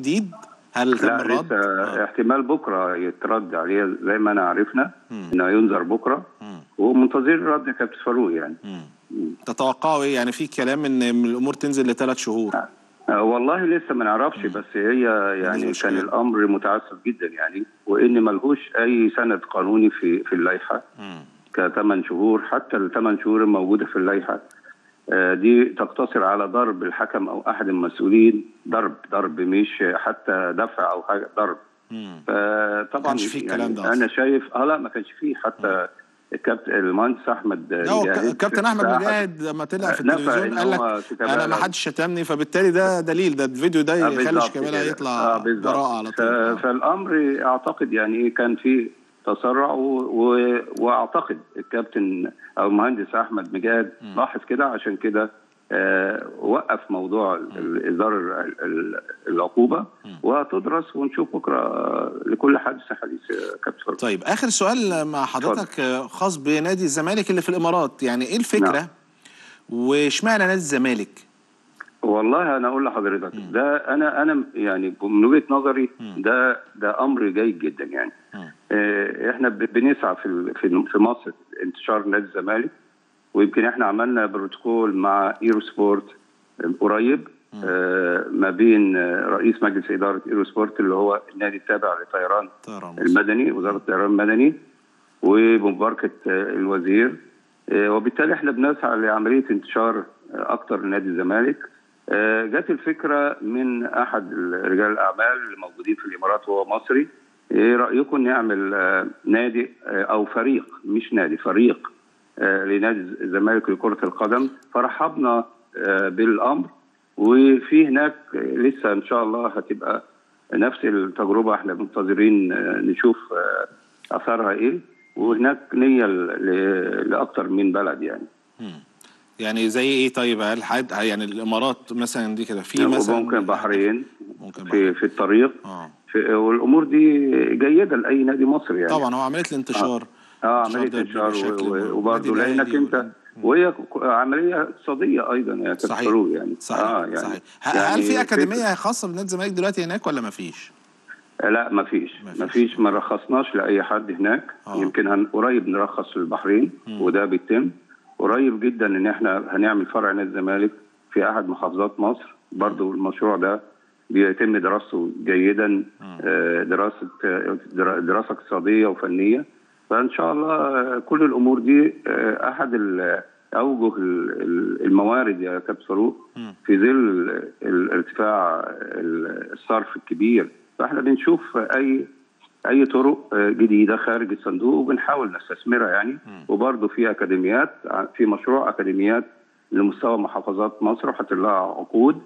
جديد هل تم لا الرد؟ لسه آه. احتمال بكره يترد عليه زي ما انا عرفنا مم. انه ينذر بكره مم. ومنتظرين رد كابتن فاروق يعني مم. تتوقعوا ايه يعني في كلام ان الامور تنزل لثلاث شهور آه، والله لسه ما نعرفش بس هي يعني مشكلة. كان الامر متعسف جدا يعني وان ملهوش اي سند قانوني في في اللائحه مم. كثمان شهور حتى الثمان شهور الموجوده في اللائحه آه، دي تقتصر على ضرب الحكم او احد المسؤولين ضرب ضرب مش حتى دفع او حاجه ضرب مم. فطبعا كانش فيه الكلام ده انا أصلاً. شايف اه لا ما كانش فيه حتى الكابتن المهندس احمد لا هو مجاهد الكابتن احمد ساعد- مجاهد لما طلع في نفى التلفزيون إن قال لك هو شتم انا ما على- حدش شتمني فبالتالي ده دليل ده الفيديو ده آه، يخلي بالظبط شيكابالا كده. يطلع آه، بالظبط. براءة على ف- طول آه. فالامر اعتقد يعني كان في تسرع و... و... واعتقد الكابتن او المهندس احمد مجاهد لاحظ كده عشان كده آه وقف موضوع ال- اصدار ال- ال- العقوبه وهتدرس ونشوف بكره آه، لكل حادث حديث آه، كابتن فاروق. طيب اخر سؤال مع حضرتك آه، خاص بنادي الزمالك اللي في الامارات يعني ايه الفكره نعم. واشمعنى نادي الزمالك والله انا اقول لحضرتك ده انا انا يعني من وجهه نظري ده ده امر جيد جدا يعني مم. آه، احنا ب- بنسعى في ال- في في مصر انتشار نادي الزمالك ويمكن احنا عملنا بروتوكول مع ايرو سبورت قريب آه، ما بين آه، رئيس مجلس اداره ايرو سبورت اللي هو النادي التابع للطيران طيران مصر. المدني وزاره الطيران المدني وبمباركه آه، الوزير آه، وبالتالي احنا بنسعى لعمليه انتشار آه، اكتر لنادي الزمالك آه، جت الفكره من احد رجال الاعمال اللي موجودين في الامارات وهو مصري ايه رايكم نعمل آه، نادي آه، او فريق مش نادي فريق آه، لنادي الزمالك لكره القدم فرحبنا آه، بالامر وفي هناك آه، لسه ان شاء الله هتبقى نفس التجربه احنا منتظرين آه، نشوف آه، اثارها ايه وهناك نيه ل- ل- لاكثر من بلد يعني مم. يعني زي ايه طيب هل حد يعني الامارات مثلا دي كده في مثلا وممكن بحرين ممكن في بحرين في الطريق اه في والامور دي جيده لاي نادي مصري يعني طبعا هو عمليه الانتشار اه الانتشار عمليه ده انتشار بشكل و- مهم. و- وبرضه النادي لانك الأهلي انت وال- وهي ك- عمليه اقتصاديه ايضا يا كابتن صحيح فاروق يعني صحيح اه يعني صحيح ه- يعني هل في فكرة- اكاديميه خاصه بنادي الزمالك دلوقتي هناك ولا ما فيش؟ لا ما فيش مفيش. ما فيش ما رخصناش لاي حد هناك آه. يمكن هن قريب نرخص في البحرين وده بيتم قريب جدا ان احنا هنعمل فرع نادي الزمالك في احد محافظات مصر برضو المشروع ده بيتم دراسته جيدا آه، دراسه آه، درا- دراسه اقتصاديه وفنيه فان شاء الله آه، كل الامور دي آه، احد ال- اوجه ال- ال- الموارد يا كابتن فاروق في ظل الارتفاع ال- الصرف الكبير فاحنا بنشوف اي اي طرق آه، جديده خارج الصندوق وبنحاول نستثمرها يعني وبرضه في اكاديميات في مشروع اكاديميات لمستوى محافظات مصر وحط لها عقود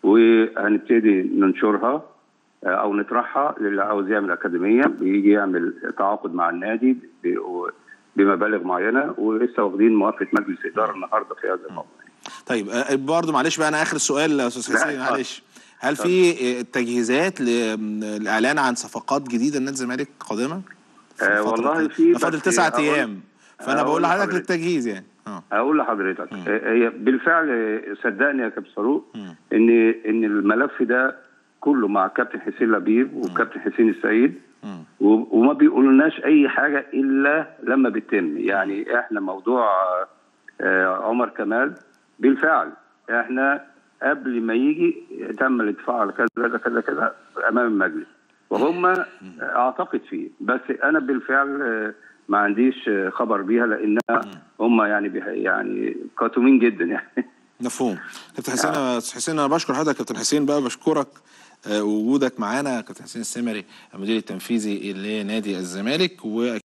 وهنبتدي ننشرها آه، او نطرحها للي عاوز يعمل اكاديميه بيجي يعمل تعاقد مع النادي ب- بمبالغ معينه ولسه واخدين موافقه مجلس اداره النهارده في هذا الموضوع طيب آه، برضه معلش بقى انا اخر سؤال يا استاذ لا، حسين اتفضل. معلش هل في آه، تجهيزات للاعلان عن صفقات جديده لنادي الزمالك قادمه؟ في آه، الفترة والله القادمة؟ في ده فاضل بس تسعة أقول- ايام فانا أقول بقول لحضرتك لحضرتك. للتجهيز يعني اه اقول لحضرتك آه، هي بالفعل آه، صدقني يا كابتن فاروق ان ان الملف ده كله مع كابتن حسين لبيب وكابتن حسين السيد مم. و- وما بيقولولناش اي حاجه الا لما بتتم يعني احنا موضوع آه، عمر كمال بالفعل احنا قبل ما يجي تم الاتفاق على كذا كذا كذا كذا امام المجلس وهم اعتقد فيه بس انا بالفعل آه، ما عنديش آه، خبر بيها لانها هم يعني بيح- يعني كاتومين جدا يعني مفهوم كابتن حسين يا استاذ حسين انا بشكر حضرتك كابتن حسين بقى بشكرك آه، وجودك معانا كابتن حسين السمري المدير التنفيذي لنادي الزمالك و